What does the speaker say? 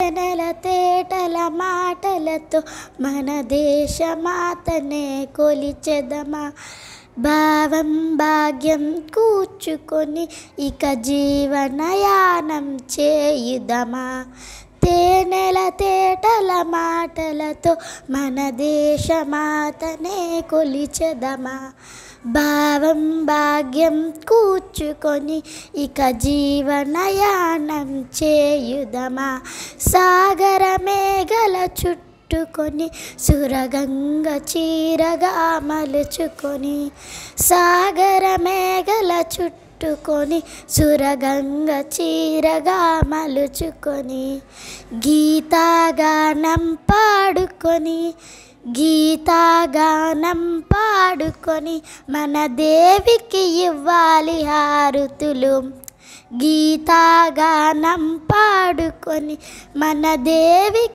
నెల తేటల మాటలతో మన దేశమాతనే కొలిచెదమా భావం భాగ్యం కూర్చుకొని ఇక జీవనయానం చేయుదమా తేనెల తేటల మాటలతో మన దేశమాతనే కొలిచెదమా భావం భాగ్యం కూర్చుకొని ఇక జీవనయానం చేయుదమా సాగర మేఘల చుట్టుకొని సురగంగ చీరగా మలుచుకొని సాగర మేఘల చుట్టుకొని సురగంగ చీరగా మలుచుకొని గీతాగానం పాడుకొని గీతాగానం పాడుకొని మన దేవికి ఇవ్వాలి హారుతులు గీతాగానం పాడుకొని మన దేవి